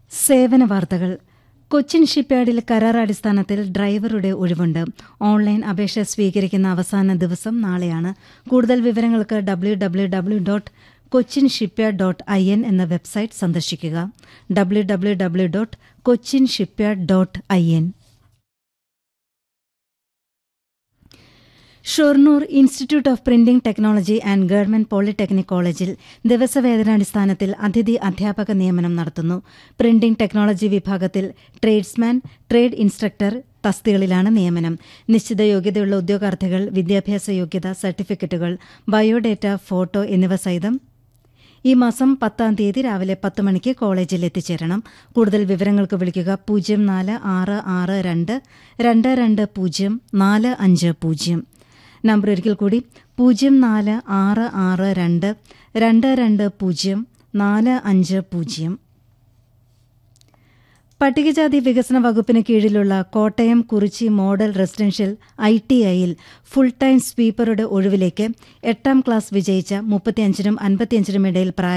സേവന വാർത്തകൾ കൊച്ചിൻ ഷിപ്പ്യാർഡിൽ കരാർ അടിസ്ഥാനത്തിൽ ഡ്രൈവറുടെ ഒഴിവുണ്ട് ഓൺലൈൻ അപേക്ഷ സ്വീകരിക്കുന്ന അവസാന ദിവസം നാളെയാണ് കൂടുതൽ വിവരങ്ങൾക്ക് W W W dot Cochin shipyard dot I N എന്ന വെബ്സൈറ്റ് സന്ദർശിക്കുക W W W dot Cochin shipyard dot I N Shoranur institute of printing technology and government polytechnic കോളേജിൽ ദിവസവേതനാടിസ്ഥാനത്തിൽ അതിഥി അധ്യാപക നിയമനം നടത്തുന്നു പ്രിന്റിംഗ് ടെക്നോളജി വിഭാഗത്തിൽ ട്രേഡ്സ്മാൻ ട്രേഡ് ഇൻസ്ട്രക്ടർ തസ്തികളിലാണ് നിയമനം നിശ്ചിത യോഗ്യതയുള്ള ഉദ്യോഗാർത്ഥികൾ വിദ്യാഭ്യാസ യോഗ്യത സർട്ടിഫിക്കറ്റുകൾ ബയോഡേറ്റ ഫോട്ടോ എന്നിവ സഹിതം ഈ മാസം പത്താം തീയതി രാവിലെ പത്ത് മണിക്ക് കോളേജിൽ എത്തിച്ചേരണം കൂടുതൽ വിവരങ്ങൾക്ക് വിളിക്കുക പൂജ്യം നാല് ആറ് ആറ് രണ്ട് രണ്ട് രണ്ട് പൂജ്യം നാല് അഞ്ച് പൂജ്യം നമ്പർ ഒരിക്കൽ കൂടി പൂജ്യം നാല് ആറ് ആറ് രണ്ട് രണ്ട് രണ്ട് പൂജ്യം നാല് അഞ്ച് പൂജ്യം പട്ടികജാതി വികസന വകുപ്പിന് കീഴിലുള്ള Kottayam Kurichi model residential I T ഐയിൽ ഫുൾ ടൈം സ്വീപ്പറുടെ ഒഴിവിലേക്ക് എട്ടാം ക്ലാസ് വിജയിച്ച മുപ്പത്തിയഞ്ചിനും അൻപത്തിയഞ്ചിനും ഇടയിൽ പ്രായ